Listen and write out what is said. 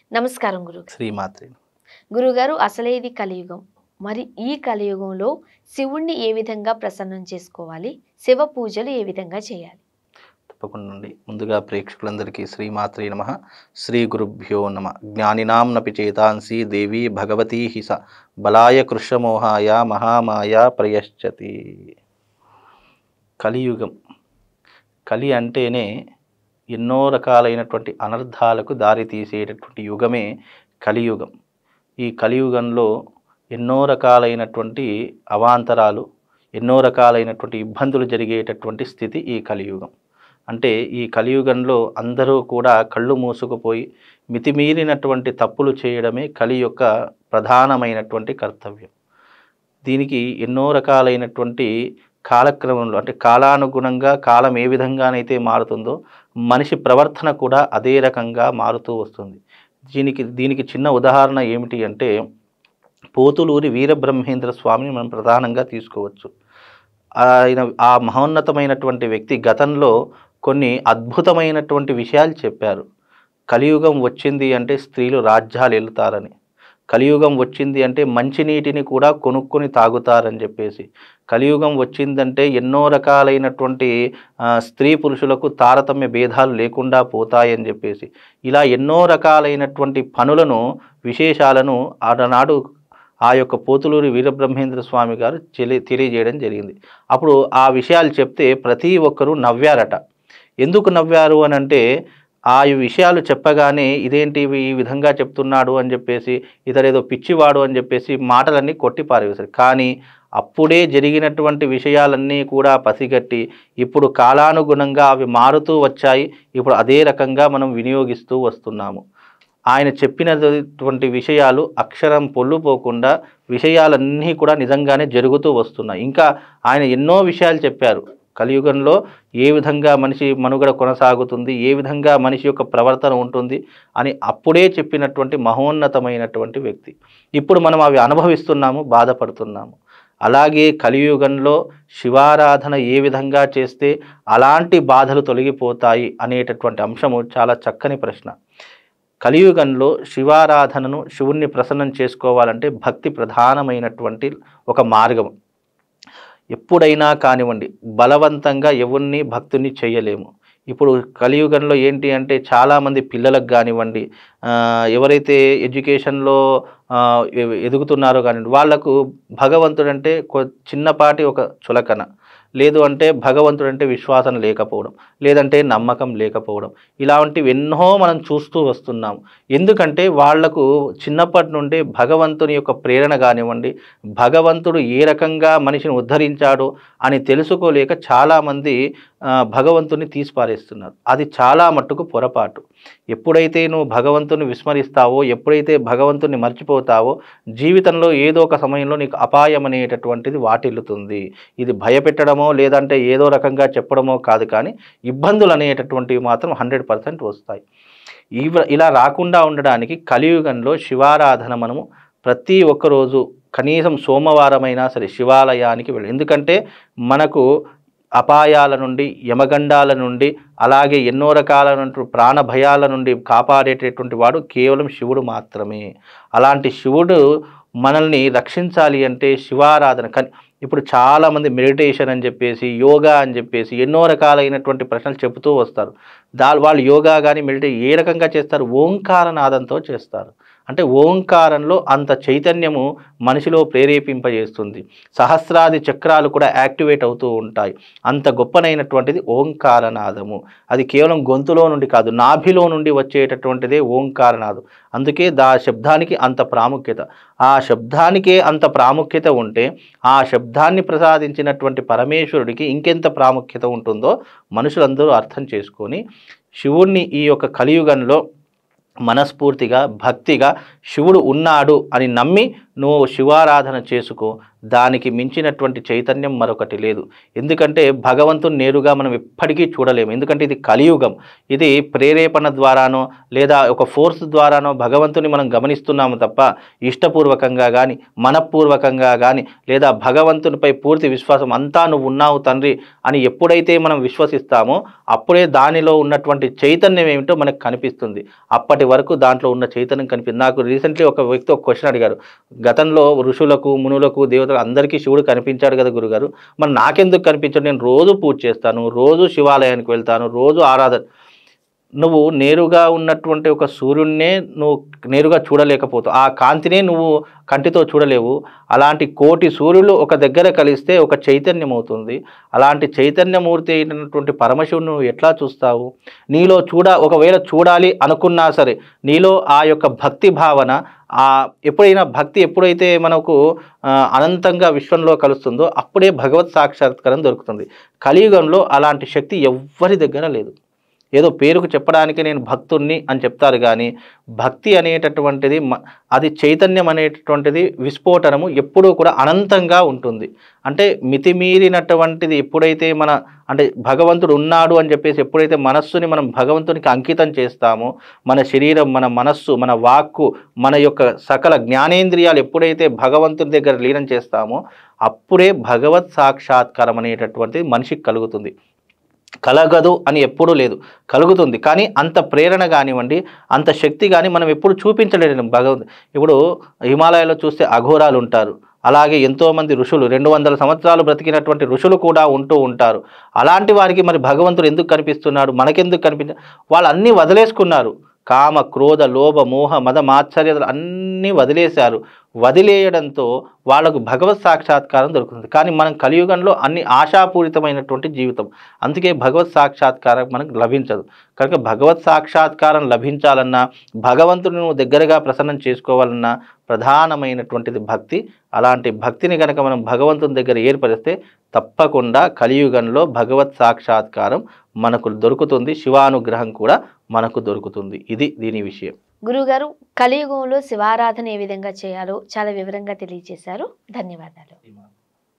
నమస్కారం గురు శ్రీమాత్రి గురుగారు అసలే ఇది కలియుగం మరి ఈ కలియుగంలో శివుణ్ణి ఏ విధంగా ప్రసన్నం చేసుకోవాలి శివ పూజలు ఏ విధంగా చేయాలి తప్పకుండా అండి ముందుగా ప్రేక్షకులందరికీ శ్రీమాత్రి నమ శ్రీ గురుభ్యో నమ జ్ఞానినాం నపి చేతాంసి దేవి భగవతీ హిస బలాయ కృష్ణమోహాయ మహామాయ ప్రయశ్చతి కలియుగం కలి అంటేనే ఎన్నో రకాలైనటువంటి అనర్థాలకు దారి తీసేటటువంటి యుగమే కలియుగం ఈ కలియుగంలో ఎన్నో రకాలైనటువంటి అవాంతరాలు ఎన్నో రకాలైనటువంటి ఇబ్బందులు జరిగేటటువంటి స్థితి ఈ కలియుగం అంటే ఈ కలియుగంలో అందరూ కూడా కళ్ళు మూసుకుపోయి మితిమీరినటువంటి తప్పులు చేయడమే కలి యొక్క ప్రధానమైనటువంటి కర్తవ్యం దీనికి ఎన్నో రకాలైనటువంటి కాలక్రమంలో అంటే కాలానుగుణంగా కాలం ఏ విధంగానైతే మారుతుందో మనిషి ప్రవర్తన కూడా అదే రకంగా మారుతూ వస్తుంది దీనికి దీనికి చిన్న ఉదాహరణ ఏమిటి అంటే పోతులూరి వీరబ్రహ్మేంద్ర స్వామిని మనం ప్రధానంగా తీసుకోవచ్చు ఆయన ఆ మహోన్నతమైనటువంటి వ్యక్తి గతంలో కొన్ని అద్భుతమైనటువంటి విషయాలు చెప్పారు కలియుగం వచ్చింది అంటే స్త్రీలు రాజ్యాలు వెళ్తారని కలియుగం వచ్చింది అంటే మంచినీటిని కూడా కొనుక్కొని తాగుతారని చెప్పేసి కలియుగం వచ్చిందంటే ఎన్నో రకాలైనటువంటి ఆ, స్త్రీ పురుషులకు తారతమ్య భేదాలు లేకుండా పోతాయని చెప్పేసి ఇలా ఎన్నో రకాలైనటువంటి పనులను విశేషాలను ఆనాడు ఆ యొక్క పోతులూరి వీరబ్రహ్మేంద్ర స్వామి గారు తెలియ తెలియజేయడం జరిగింది అప్పుడు ఆ విషయాలు చెప్తే ప్రతి ఒక్కరూ నవ్వారట ఎందుకు నవ్వారు అని అంటే ఆ ఈ విషయాలు చెప్పగానే ఇదేంటి ఇవి ఈ విధంగా చెప్తున్నాడు అని చెప్పేసి ఇతరేదో పిచ్చివాడు అని చెప్పేసి మాటలన్నీ కొట్టి పారేశారు కానీ అప్పుడే జరిగినటువంటి విషయాలన్నీ కూడా పసిగట్టి ఇప్పుడు కాలానుగుణంగా అవి మారుతూ వచ్చాయి ఇప్పుడు అదే రకంగా మనం వినియోగిస్తూ వస్తున్నాము ఆయన చెప్పినటువంటి విషయాలు అక్షరం పొల్లుపోకుండా విషయాలన్నీ కూడా నిజంగానే జరుగుతూ వస్తున్నాయి ఇంకా ఆయన ఎన్నో విషయాలు చెప్పారు కలియుగంలో ఏ విధంగా మనిషి మనుగడ కొనసాగుతుంది ఏ విధంగా మనిషి యొక్క ప్రవర్తన ఉంటుంది అని అప్పుడే చెప్పినటువంటి మహోన్నతమైనటువంటి వ్యక్తి ఇప్పుడు మనం అవి అనుభవిస్తున్నాము బాధపడుతున్నాము అలాగే కలియుగంలో శివారాధన ఏ విధంగా చేస్తే అలాంటి బాధలు తొలగిపోతాయి అనేటటువంటి అంశము చాలా చక్కని ప్రశ్న కలియుగంలో శివారాధనను శివుణ్ణి ప్రసన్నం చేసుకోవాలంటే భక్తి ప్రధానమైనటువంటి ఒక మార్గం ఎప్పుడైనా కానివ్వండి బలవంతంగా ఎవరిని భక్తుని చేయలేము ఇప్పుడు కలియుగంలో ఏంటి అంటే చాలామంది పిల్లలకు కానివ్వండి ఆ, ఎవరైతే ఎడ్యుకేషన్లో ఆ, ఎ- ఎదుగుతున్నారో కానివ్వండి వాళ్లకు భగవంతుడంటే కొ- చిన్నపాటి ఒక చులకన లేదు అంటే భగవంతుడు అంటే విశ్వాసం లేకపోవడం లేదంటే నమ్మకం లేకపోవడం ఇలాంటివి ఎన్నో మనం చూస్తూ వస్తున్నాం ఎందుకంటే వాళ్లకు చిన్నప్పటి నుండి భగవంతుని యొక్క ప్రేరణ కానివ్వండి భగవంతుడు ఏ రకంగా మనిషిని ఉద్ధరించాడో అని తెలుసుకోలేక చాలామంది ఆ, భగవంతుని తీసిపారేస్తున్నారు అది చాలా మట్టుకు పొరపాటు ఎప్పుడైతే నువ్వు భగవంతుని విస్మరిస్తావో ఎప్పుడైతే భగవంతుని మర్చిపోతావో జీవితంలో ఏదో ఒక సమయంలో నీకు అపాయం అనేటటువంటిది వాటిల్లుతుంది ఇది భయపెట్టడమో లేదంటే ఏదో రకంగా చెప్పడమో కాదు కానీ ఇబ్బందులు అనేటటువంటివి మాత్రం హండ్రెడ్ పర్సెంట్ వస్తాయి ఇవ ఇలా రాకుండా ఉండడానికి కలియుగంలో శివారాధన మనము ప్రతి ఒక్కరోజు కనీసం సోమవారమైనా సరే శివాలయానికి వెళ్ళి ఎందుకంటే మనకు అపాయాల నుండి యమగండాల నుండి అలాగే ఎన్నో రకాల ప్రాణ భయాల నుండి కాపాడేటటువంటి వాడు కేవలం శివుడు మాత్రమే అలాంటి శివుడు మనల్ని రక్షించాలి అంటే శివారాధన కానీ ఇప్పుడు చాలామంది మెడిటేషన్ అని చెప్పేసి యోగా అని చెప్పేసి ఎన్నో రకాలైనటువంటి ప్రశ్నలు చెబుతూ వస్తారు దా వాళ్ళు యోగా కానీ మెడిటేషన్ ఏ రకంగా చేస్తారు ఓంకారనాదంతో చేస్తారు అంటే ఓంకారంలో అంత చైతన్యము మనిషిలో ప్రేరేపింపజేస్తుంది సహస్రాది చక్రాలు కూడా యాక్టివేట్ అవుతూ ఉంటాయి అంత గొప్పనైనటువంటిది ఓంకారనాదము అది కేవలం గొంతులో నుండి కాదు నాభిలో నుండి వచ్చేటటువంటిదే ఓంకారనాదం అందుకే దా శబ్దానికి అంత ప్రాముఖ్యత ఆ శబ్దానికే అంత ప్రాముఖ్యత ఉంటే ఆ శబ్దాన్ని ప్రసాదించినటువంటి పరమేశ్వరుడికి ఇంకెంత ప్రాముఖ్యత ఉంటుందో మనుషులందరూ అర్థం చేసుకొని శివుణ్ణి ఈ యొక్క కలియుగంలో మనస్ఫూర్తిగా భక్తిగా శివుడు ఉన్నాడు అని నమ్మి నువ్వు శివారాధన చేసుకో దానికి మించినటువంటి చైతన్యం మరొకటి లేదు ఎందుకంటే భగవంతుని నేరుగా మనం ఎప్పటికీ చూడలేము ఎందుకంటే ఇది కలియుగం ఇది ప్రేరేపణ ద్వారానో లేదా ఒక ఫోర్స్ ద్వారానో భగవంతుని మనం గమనిస్తున్నాము తప్ప ఇష్టపూర్వకంగా కానీ మనపూర్వకంగా కానీ లేదా భగవంతునిపై పూర్తి విశ్వాసం అంతా నువ్వు ఉన్నావు తండ్రి అని ఎప్పుడైతే మనం విశ్వసిస్తామో అప్పుడే దానిలో ఉన్నటువంటి చైతన్యం ఏమిటో మనకు కనిపిస్తుంది అప్పటి వరకు దాంట్లో ఉన్న చైతన్యం కనిపిస్తుంది నాకు రీసెంట్లీ ఒక వ్యక్తి ఒక క్వశ్చన్ అడిగారు గతంలో ఋషులకు మునులకు దేవతలకు అందరికీ శివుడు కనిపించాడు కదా గురుగారు మరి నాకెందుకు కనిపించాడు నేను రోజు పూజ చేస్తాను రోజు శివాలయానికి వెళ్తాను రోజు ఆరాధన నువ్వు నేరుగా ఉన్నటువంటి ఒక సూర్యున్నే నువ్వు నేరుగా చూడలేకపోతావు ఆ కాంతినే నువ్వు కంటితో చూడలేవు అలాంటి కోటి సూర్యులు ఒక దగ్గర కలిస్తే ఒక చైతన్యం అవుతుంది అలాంటి చైతన్యమూర్తి అయినటువంటి పరమశివుని నువ్వు ఎట్లా చూస్తావు నీలో చూడ ఒకవేళ చూడాలి అనుకున్నా సరే నీలో ఆ యొక్క భక్తి భావన ఆ ఎప్పుడైనా భక్తి ఎప్పుడైతే మనకు ఆ, అనంతంగా విశ్వంలో కలుస్తుందో అప్పుడే భగవత్ సాక్షాత్కారం దొరుకుతుంది కలియుగంలో అలాంటి శక్తి ఎవ్వరి దగ్గర లేదు ఏదో పేరుకు చెప్పడానికి నేను భక్తుణ్ణి అని చెప్తారు కానీ భక్తి అనేటటువంటిది మ- అది చైతన్యం అనేటటువంటిది విస్ఫోటనము ఎప్పుడూ కూడా అనంతంగా ఉంటుంది అంటే మితిమీరినటువంటిది ఎప్పుడైతే మన అంటే భగవంతుడు ఉన్నాడు అని చెప్పేసి ఎప్పుడైతే మనస్సుని మనం భగవంతునికి అంకితం చేస్తామో మన శరీరం మన మనస్సు మన వాక్కు మన యొక్క సకల జ్ఞానేంద్రియాలు ఎప్పుడైతే భగవంతుని దగ్గర లీనం చేస్తామో అప్పుడే భగవత్ సాక్షాత్కారం అనేటటువంటిది మనిషికి కలుగుతుంది కలగదు అని ఎప్పుడూ లేదు కలుగుతుంది కానీ అంత ప్రేరణ కానివ్వండి అంత శక్తి కానీ మనం ఎప్పుడు చూపించలేము భగవంతు ఇప్పుడు హిమాలయాలో చూస్తే అఘోరాలు ఉంటారు అలాగే ఎంతోమంది ఋషులు రెండు వందల సంవత్సరాలు బ్రతికినటువంటి ఋషులు కూడా ఉంటూ ఉంటారు అలాంటి వారికి మరి భగవంతుడు ఎందుకు కనిపిస్తున్నాడు మనకెందుకు కనిపించ వాళ్ళు అన్నీ వదిలేసుకున్నారు కామ క్రోధ లోభ మోహ మద మాత్సర్యతలు అన్నీ వదిలేశారు వదిలేయడంతో వాళ్ళకు భగవత్ సాక్షాత్కారం దొరుకుతుంది కానీ మనం కలియుగంలో అన్ని ఆశాపూరితమైనటువంటి జీవితం అందుకే భగవత్ సాక్షాత్కారం మనకు లభించదు కనుక భగవత్ సాక్షాత్కారం లభించాలన్నా భగవంతుని నువ్వు దగ్గరగా ప్రసన్నం చేసుకోవాలన్నా ప్రధానమైనటువంటిది భక్తి అలాంటి భక్తిని కనుక మనం భగవంతుని దగ్గర ఏర్పరిస్తే తప్పకుండా కలియుగంలో భగవత్ సాక్షాత్కారం మనకు దొరుకుతుంది శివానుగ్రహం కూడా మనకు దొరుకుతుంది ఇది దీని విషయం గురుగారు కలియుగంలో శివారాధన ఏ విధంగా చేయాలో చాలా వివరంగా తెలియజేశారు ధన్యవాదాలు